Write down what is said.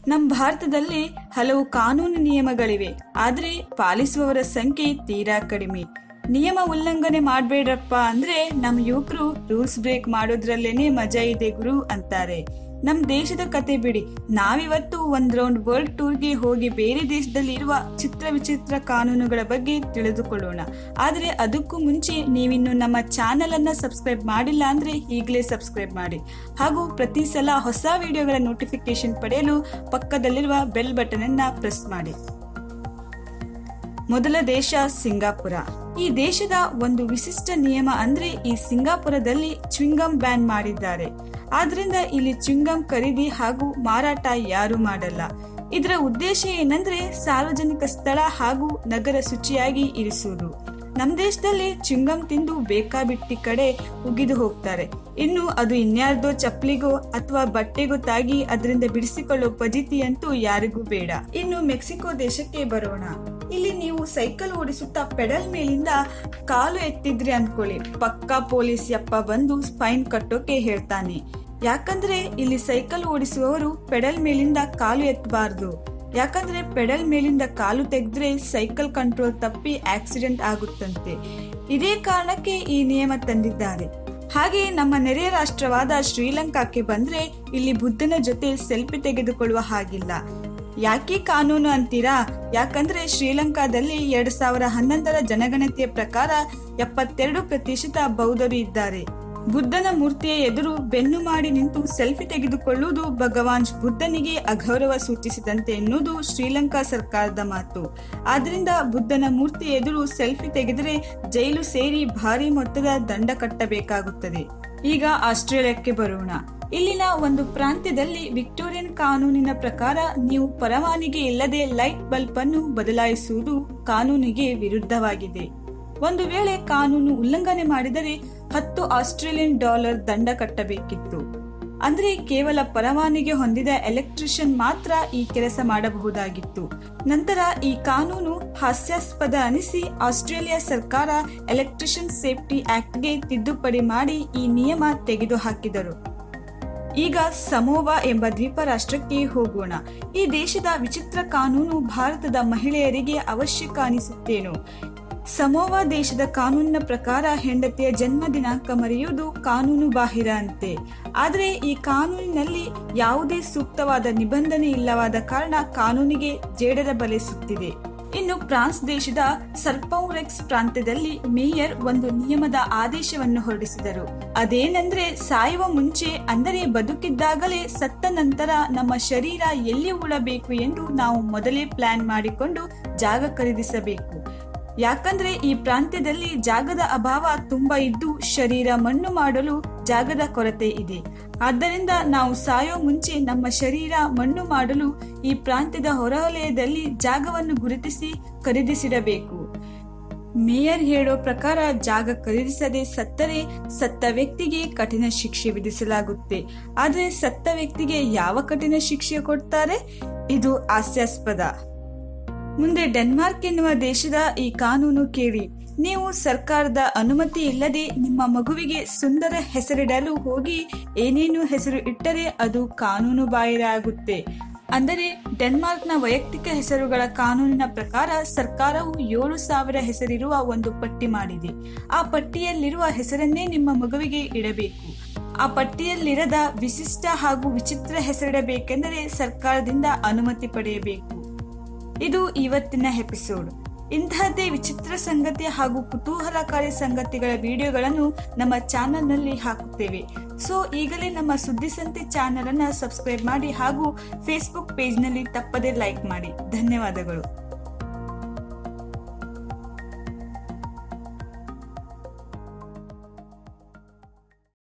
ನಮ್ಮ ಭಾರತದಲ್ಲಿ ಹಲವು ಕಾನೂನು ನಿಯಮಗಳಿವೆ ಆದ್ರೆ ಪಾಲಿಸುವವರ ಸಂಖ್ಯೆ ತೀರಾ ಕಡಿಮೆ ನಿಯಮ ಉಲ್ಲಂಘನೆ ಮಾಡ್ಬೇಡ್ರಪ್ಪ ಅಂದ್ರೆ ನಮ್ ಯುವಕರು ರೂಲ್ಸ್ ಬ್ರೇಕ್ ಮಾಡೋದ್ರಲ್ಲೇನೆ ಮಜಾ ಇದೆ ಗುರು ಅಂತಾರೆ ನಮ್ ದೇಶದ ಕತೆ ಬಿಡಿ ನಾವಿವತ್ತು ಒಂದ್ ರೌಂಡ್ ವರ್ಲ್ಡ್ ಟೂರ್ಗೆ ಹೋಗಿ ಬೇರೆ ದೇಶದಲ್ಲಿ ಇರುವ ಚಿತ್ರ ವಿಚಿತ್ರ ಕಾನೂನುಗಳ ಬಗ್ಗೆ ತಿಳಿದುಕೊಳ್ಳೋಣ ಆದ್ರೆ ಅದಕ್ಕೂ ಮುಂಚೆ ನೀವಿನ್ನು ನಮ್ಮ ಚಾನೆಲ್ ಅನ್ನ ಸಬ್ಸ್ಕ್ರೈಬ್ ಮಾಡಿಲ್ಲ ಅಂದ್ರೆ ಈಗಲೇ ಸಬ್ಸ್ಕ್ರೈಬ್ ಮಾಡಿ ಹಾಗೂ ಪ್ರತಿ ಸಲ ಹೊಸ ವಿಡಿಯೋಗಳ ನೋಟಿಫಿಕೇಶನ್ ಪಡೆಯಲು ಪಕ್ಕದಲ್ಲಿರುವ ಬೆಲ್ ಬಟನ್ ಅನ್ನ ಪ್ರೆಸ್ ಮಾಡಿ ಮೊದಲ ದೇಶ ಸಿಂಗಾಪುರ ಈ ದೇಶದ ಒಂದು ವಿಶಿಷ್ಟ ನಿಯಮ ಅಂದ್ರೆ ಈ ಸಿಂಗಾಪುರದಲ್ಲಿ ಚ್ವಿಂಗಮ್ ಬ್ಯಾನ್ ಮಾಡಿದ್ದಾರೆ ಆದ್ರಿಂದ ಇಲ್ಲಿ ಚ್ವಿಂಗಮ್ ಖರೀದಿ ಹಾಗೂ ಮಾರಾಟ ಯಾರು ಮಾಡಲ್ಲ ಇದರ ಉದ್ದೇಶ ಏನಂದ್ರೆ ಸಾರ್ವಜನಿಕ ಸ್ಥಳ ಹಾಗೂ ನಗರ ಶುಚಿಯಾಗಿ ಇರಿಸುವುದು ನಮ್ ದೇಶದಲ್ಲಿ ಚ್ವಿಂಗಮ್ ತಿಂದು ಬೇಕಾಬಿಟ್ಟಿ ಕಡೆ ಉಗಿದು ಹೋಗ್ತಾರೆ ಇನ್ನು ಅದು ಇನ್ಯಾರ್ದೋ ಚಪ್ಪಲಿಗೋ ಅಥವಾ ಬಟ್ಟೆಗೋ ತಾಗಿ ಅದರಿಂದ ಬಿಡಿಸಿಕೊಳ್ಳೋ ಪಜಿತಿ ಅಂತೂ ಯಾರಿಗೂ ಬೇಡ ಇನ್ನು ಮೆಕ್ಸಿಕೋ ದೇಶಕ್ಕೆ ಬರೋಣ ಇಲ್ಲಿ ನೀವು ಸೈಕಲ್ ಓಡಿಸುತ್ತಾ ಪೆಡಲ್ ಮೇಲಿಂದ ಕಾಲು ಎತ್ತಿದ್ರಿ ಅಂದ್ಕೊಳ್ಳಿ ಪಕ್ಕಾ ಪೊಲೀಸ್ ಯಪ್ಪ ಬಂದು ಫೈನ್ ಕಟ್ಟೋಕೆ ಹೇಳ್ತಾನೆ ಯಾಕಂದ್ರೆ ಇಲ್ಲಿ ಸೈಕಲ್ ಓಡಿಸುವವರು ಪೆಡಲ್ ಮೇಲಿಂದ ಕಾಲು ಎತ್ತಬಾರ್ದು ಯಾಕಂದ್ರೆ ಪೆಡಲ್ ಮೇಲಿಂದ ಕಾಲು ತೆಗೆದ್ರೆ ಸೈಕಲ್ ಕಂಟ್ರೋಲ್ ತಪ್ಪಿ ಆಕ್ಸಿಡೆಂಟ್ ಆಗುತ್ತಂತೆ ಇದೇ ಕಾರಣಕ್ಕೆ ಈ ನಿಯಮ ತಂದಿದ್ದಾರೆ ಹಾಗೆ ನಮ್ಮ ನೆರೆಯ ರಾಷ್ಟ್ರವಾದ ಶ್ರೀಲಂಕಾಕ್ಕೆ ಬಂದ್ರೆ ಇಲ್ಲಿ ಬುದ್ಧನ ಜೊತೆ ಸೆಲ್ಫಿ ತೆಗೆದುಕೊಳ್ಳುವ ಹಾಗಿಲ್ಲ ಯಾಕೆ ಕಾನೂನು ಅಂತೀರಾ ಯಾಕಂದ್ರೆ ಶ್ರೀಲಂಕಾದಲ್ಲಿ ಎರಡ್ ಸಾವಿರ ಹನ್ನೊಂದರ ಜನಗಣತಿಯ ಪ್ರಕಾರ ಎಪ್ಪತ್ತೆರಡು ಪ್ರತಿಶತ ಬೌದ್ಧರು ಇದ್ದಾರೆ ಬುದ್ಧನ ಮೂರ್ತಿಯ ಎದುರು ಬೆನ್ನು ಮಾಡಿ ನಿಂತು ಸೆಲ್ಫಿ ತೆಗೆದುಕೊಳ್ಳುವುದು ಭಗವಾನ್ ಬುದ್ಧನಿಗೆ ಅಗೌರವ ಸೂಚಿಸಿದಂತೆ ಎನ್ನುವುದು ಶ್ರೀಲಂಕಾ ಸರ್ಕಾರದ ಮಾತು ಆದ್ರಿಂದ ಬುದ್ಧನ ಮೂರ್ತಿ ಎದುರು ಸೆಲ್ಫಿ ತೆಗೆದರೆ ಜೈಲು ಸೇರಿ ಭಾರಿ ಮೊತ್ತದ ದಂಡ ಕಟ್ಟಬೇಕಾಗುತ್ತದೆ ಈಗ ಆಸ್ಟ್ರೇಲಿಯಾಕ್ಕೆ ಬರೋಣ ಇಲ್ಲಿನ ಒಂದು ಪ್ರಾಂತ್ಯದಲ್ಲಿ ವಿಕ್ಟೋರಿಯನ್ ಕಾನೂನಿನ ಪ್ರಕಾರ ನೀವು ಪರವಾನಗಿ ಇಲ್ಲದೆ ಲೈಟ್ ಬಲ್ಬ್ ಅನ್ನು ಬದಲಾಯಿಸುವುದು ಕಾನೂನಿಗೆ ವಿರುದ್ಧವಾಗಿದೆ ಒಂದು ವೇಳೆ ಕಾನೂನು ಉಲ್ಲಂಘನೆ ಮಾಡಿದರೆ ಹತ್ತು ಆಸ್ಟ್ರೇಲಿಯನ್ ಡಾಲರ್ ದಂಡ ಕಟ್ಟಬೇಕಿತ್ತು ಅಂದ್ರೆ ಕೇವಲ ಪರವಾನಗಿ ಹೊಂದಿದ ಎಲೆಕ್ಟ್ರಿಷಿಯನ್ ಮಾತ್ರ ಈ ಕೆಲಸ ಮಾಡಬಹುದಾಗಿತ್ತು ನಂತರ ಈ ಕಾನೂನು ಹಾಸ್ಯಾಸ್ಪದ ಅನಿಸಿ ಆಸ್ಟ್ರೇಲಿಯಾ ಸರ್ಕಾರ ಎಲೆಕ್ಟ್ರಿಷಿಯನ್ ಸೇಫ್ಟಿ ಆಕ್ಟ್ಗೆ ತಿದ್ದುಪಡಿ ಮಾಡಿ ಈ ನಿಯಮ ತೆಗೆದುಹಾಕಿದರು ಈಗ ಸಮೋವಾ ಎಂಬ ದ್ವೀಪ ರಾಷ್ಟ್ರಕ್ಕೆ ಹೋಗೋಣ ಈ ದೇಶದ ವಿಚಿತ್ರ ಕಾನೂನು ಭಾರತದ ಮಹಿಳೆಯರಿಗೆ ಅವಶ್ಯಕ ಅನಿಸುತ್ತೇನೋ ಸಮೋವಾ ದೇಶದ ಕಾನೂನಿನ ಪ್ರಕಾರ ಹೆಂಡತಿಯ ಜನ್ಮ ದಿನಾಂಕ ಮರೆಯುವುದು ಕಾನೂನು ಬಾಹಿರ ಅಂತೆ ಆದರೆ ಈ ಕಾನೂನಿನಲ್ಲಿ ಯಾವುದೇ ಸೂಕ್ತವಾದ ನಿಬಂಧನೆ ಇಲ್ಲವಾದ ಕಾರಣ ಕಾನೂನಿಗೆ ಜೇಡರ ಬಲೆ ಸುತ್ತಿದೆ ಇನ್ನು ಫ್ರಾನ್ಸ್ ದೇಶದ ಸರ್ಪೌರೆಕ್ಸ್ ಪ್ರಾಂತ್ಯದಲ್ಲಿ ಮೇಯರ್ ಒಂದು ನಿಯಮದ ಆದೇಶವನ್ನು ಹೊರಡಿಸಿದರು ಅದೇನೆಂದ್ರೆ ಸಾಯುವ ಮುಂಚೆ ಅಂದರೆ ಬದುಕಿದ್ದಾಗಲೇ ಸತ್ತ ನಂತರ ನಮ್ಮ ಶರೀರ ಎಲ್ಲಿ ಉಳಬೇಕು ಎಂದು ನಾವು ಮೊದಲೇ ಪ್ಲಾನ್ ಮಾಡಿಕೊಂಡು ಜಾಗ ಖರೀದಿಸಬೇಕು ಯಾಕಂದ್ರೆ ಈ ಪ್ರಾಂತ್ಯದಲ್ಲಿ ಜಾಗದ ಅಭಾವ ತುಂಬಾ ಇದ್ದು ಶರೀರ ಮಣ್ಣು ಮಾಡಲು ಜಾಗದ ಕೊರತೆ ಇದೆ ಆದ್ದರಿಂದ ನಾವು ಸಾಯೋ ಮುಂಚೆ ನಮ್ಮ ಶರೀರ ಮಣ್ಣು ಮಾಡಲು ಈ ಪ್ರಾಂತ್ಯದ ಹೊರವಲಯದಲ್ಲಿ ಜಾಗವನ್ನು ಗುರುತಿಸಿ ಖರೀದಿಸಿಡಬೇಕು ಮೇಯರ್ ಹೇಳೋ ಪ್ರಕಾರ ಜಾಗ ಖರೀದಿಸದೆ ಸತ್ತರೆ ಸತ್ತ ವ್ಯಕ್ತಿಗೆ ಕಠಿಣ ಶಿಕ್ಷೆ ವಿಧಿಸಲಾಗುತ್ತೆ ಆದ್ರೆ ಸತ್ತ ವ್ಯಕ್ತಿಗೆ ಯಾವ ಕಠಿಣ ಶಿಕ್ಷೆ ಕೊಡ್ತಾರೆ ಇದು ಹಾಸ್ಯಾಸ್ಪದ ಮುಂದೆ ಡೆನ್ಮಾರ್ಕ್ ಎನ್ನುವ ದೇಶದ ಈ ಕಾನೂನು ಕೇಳಿ ನೀವು ಸರ್ಕಾರದ ಅನುಮತಿ ಇಲ್ಲದೆ ನಿಮ್ಮ ಮಗುವಿಗೆ ಸುಂದರ ಹೆಸರಿಡಲು ಹೋಗಿ ಏನೇನು ಹೆಸರು ಇಟ್ಟರೆ ಅದು ಕಾನೂನು ಬಾಹಿರ ಆಗುತ್ತೆ ಅಂದರೆ ಡೆನ್ಮಾರ್ಕ್ನ ವೈಯಕ್ತಿಕ ಹೆಸರುಗಳ ಕಾನೂನಿನ ಪ್ರಕಾರ ಸರ್ಕಾರವು ಏಳು ಸಾವಿರ ಹೆಸರಿರುವ ಒಂದು ಪಟ್ಟಿ ಮಾಡಿದೆ ಆ ಪಟ್ಟಿಯಲ್ಲಿರುವ ಹೆಸರನ್ನೇ ನಿಮ್ಮ ಮಗುವಿಗೆ ಇಡಬೇಕು ಆ ಪಟ್ಟಿಯಲ್ಲಿರದ ವಿಶಿಷ್ಟ ಹಾಗೂ ವಿಚಿತ್ರ ಹೆಸರಿಡಬೇಕೆಂದರೆ ಸರ್ಕಾರದಿಂದ ಅನುಮತಿ ಪಡೆಯಬೇಕು ಇದು ಇವತ್ತಿನ ಎಪಿಸೋಡ್ ಇಂತಹದ್ದೇ ವಿಚಿತ್ರ ಸಂಗತಿ ಹಾಗೂ ಕುತೂಹಲಕಾರಿ ಸಂಗತಿಗಳ ವಿಡಿಯೋಗಳನ್ನು ನಮ್ಮ ಚಾನೆಲ್ನಲ್ಲಿ ಹಾಕುತ್ತೇವೆ ಸೊ ಈಗಲೇ ನಮ್ಮ ಸುದ್ದಿಸಂತೆ ಚಾನೆಲ್ ಅನ್ನ ಸಬ್ಸ್ಕ್ರೈಬ್ ಮಾಡಿ ಹಾಗೂ ಫೇಸ್ಬುಕ್ ಪೇಜ್ನಲ್ಲಿ ತಪ್ಪದೇ ಲೈಕ್ ಮಾಡಿ ಧನ್ಯವಾದಗಳು